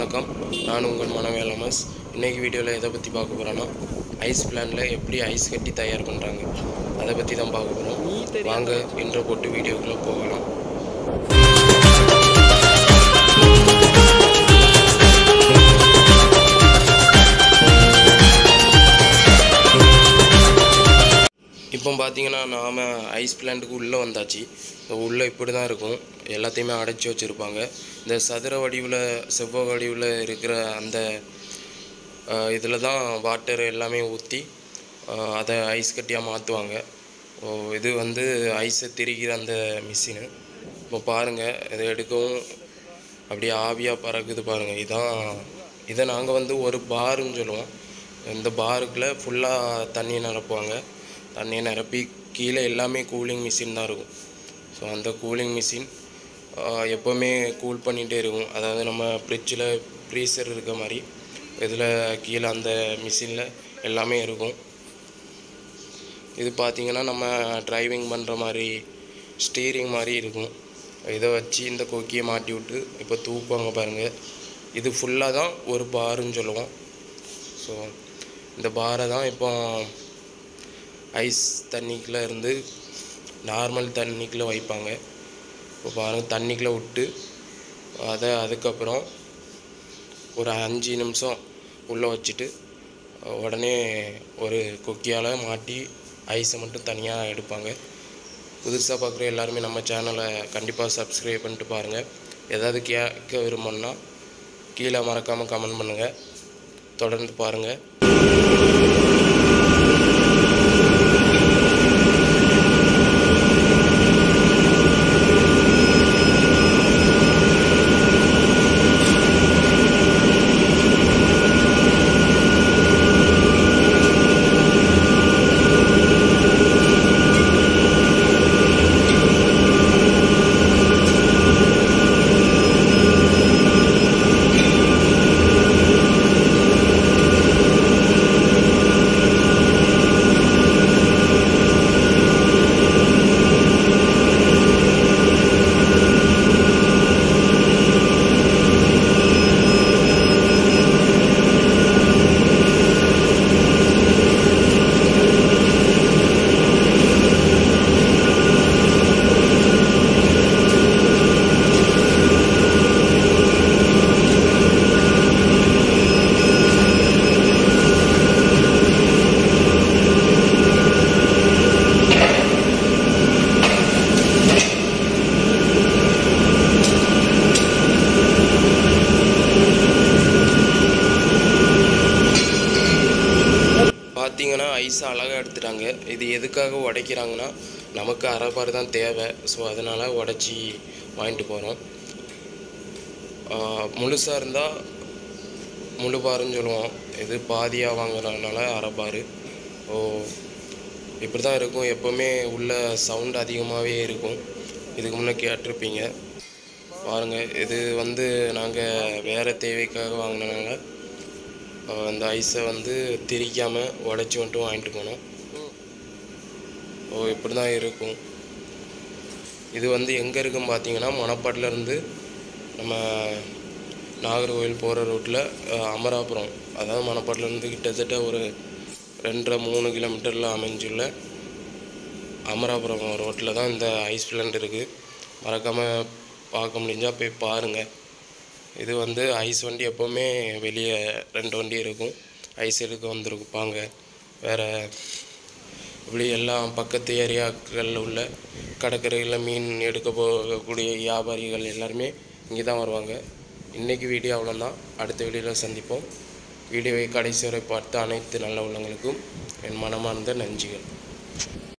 வணக்கம் நான் உங்கள் மனவேலமஸ் இன்றைக்கி வீடியோவில் எதை பற்றி பார்க்க போகிறோன்னா ஐஸ் பிளானில் எப்படி ஐஸ் கட்டி தயார் பண்ணுறாங்க அதை பற்றி தான் பார்க்க போகிறோம் வாங்க இன்ட்ரோ போட்டு வீடியோக்குள்ளே போகலாம் இப்போ பார்த்தீங்கன்னா நாம் ஐஸ் பிளான்ட்டுக்கு உள்ளே வந்தாச்சு உள்ளே இப்படி தான் இருக்கும் எல்லாத்தையுமே அடைச்சி வச்சுருப்பாங்க இந்த சதுர வடிவில் செவ்வக வடிவில் இருக்கிற அந்த இதில் தான் வாட்டர் எல்லாமே ஊற்றி அதை ஐஸ் கட்டியாக மாற்றுவாங்க இது வந்து ஐஸை திரிக்கிற அந்த மிஷினு இப்போ பாருங்கள் இதை எடுக்கவும் அப்படியே ஆவியாக பறக்குது பாருங்கள் இதான் இதை நாங்கள் வந்து ஒரு பாருன்னு சொல்லுவோம் இந்த பாருக்குள்ளே ஃபுல்லாக தண்ணி நிரப்புவாங்க தண்ணியை நிரப்பி கீழே எல்லாமே கூலிங் மிஷின் தான் இருக்கும் ஸோ அந்த கூலிங் மிஷின் எப்போவுமே கூல் பண்ணிகிட்டே இருக்கும் அதாவது நம்ம ஃப்ரிட்ஜில் ஃப்ரீசர் இருக்க மாதிரி இதில் கீழே அந்த மிஷினில் எல்லாமே இருக்கும் இது பார்த்திங்கன்னா நம்ம டிரைவிங் பண்ணுற மாதிரி ஸ்டீரிங் மாதிரி இருக்கும் இதை வச்சு இந்த கொக்கியை மாட்டி விட்டு இப்போ தூக்குவாங்க பாருங்கள் இது ஃபுல்லாக தான் ஒரு பாருன்னு சொல்லுவோம் ஸோ இந்த பாரை தான் இப்போ ஐஸ் தண்ணிக்குள்ளே இருந்து நார்மல் தண்ணிக்குள்ளே வைப்பாங்க இப்போ பாருங்கள் தண்ணிக்குள்ளே விட்டு அதை அதுக்கப்புறம் ஒரு அஞ்சு நிமிஷம் உள்ளே வச்சுட்டு உடனே ஒரு கொக்கியால் மாட்டி ஐஸை மட்டும் தனியாக எடுப்பாங்க புதுசாக பார்க்குற எல்லாருமே நம்ம சேனலை கண்டிப்பாக சப்ஸ்கிரைப் பண்ணிட்டு பாருங்கள் ஏதாவது கேட்க விரும்பணுன்னா கீழே மறக்காமல் கமெண்ட் பண்ணுங்கள் தொடர்ந்து பாருங்கள் பார்த்தீங்கன்னா ஐஸை அழகாக எடுத்துட்டாங்க இது எதுக்காக உடைக்கிறாங்கன்னா நமக்கு அரைப்பாறு தான் தேவை ஸோ அதனால் உடச்சி வாங்கிட்டு போகிறோம் முழுசாக இருந்தால் முழு பாருன்னு சொல்லுவோம் இது பாதியாக வாங்குறதுனால அரைப்பாறு ஓ இப்படி தான் இருக்கும் எப்போவுமே உள்ள சவுண்ட் அதிகமாகவே இருக்கும் இதுக்கு முன்னே கேட்டிருப்பீங்க பாருங்கள் இது வந்து நாங்கள் வேறு தேவைக்காக வாங்கினனால அந்த ஐஸை வந்து திரிக்காமல் உடச்சி மட்டும் வாங்கிட்டு போனோம் ஓ இப்படி தான் இருக்கும் இது வந்து எங்கே இருக்குன்னு பார்த்தீங்கன்னா மணப்பாட்டிலேருந்து நம்ம நாகர்கோவில் போகிற ரூட்டில் அமராபுரம் அதாவது மணப்பாட்டிலேருந்து கிட்டத்தட்ட ஒரு ரெண்டரை மூணு கிலோமீட்டரில் அமைஞ்சுள்ள அமராபுரம் ரோட்டில் தான் இந்த ஐஸ் பிளான்ட் இருக்குது மறக்காமல் பார்க்க முடிஞ்சால் போய் பாருங்கள் இது வந்து ஐஸ் வண்டி எப்போவுமே வெளியே ரெண்டு வண்டி இருக்கும் ஐஸ் எடுக்க வந்துருப்பாங்க வேறு இப்படி எல்லாம் பக்கத்து ஏரியாக்களில் உள்ள கடற்கரையில் மீன் எடுக்க போகக்கூடிய வியாபாரிகள் எல்லாருமே இங்கே தான் வருவாங்க இன்றைக்கி வீடியோ அவ்வளோதான் அடுத்த வீடியோவில் சந்திப்போம் வீடியோவை கடைசி வரை பார்த்த அனைத்து நல்ல உள்ளங்களுக்கும் என் மனமார்ந்த நன்றிகள்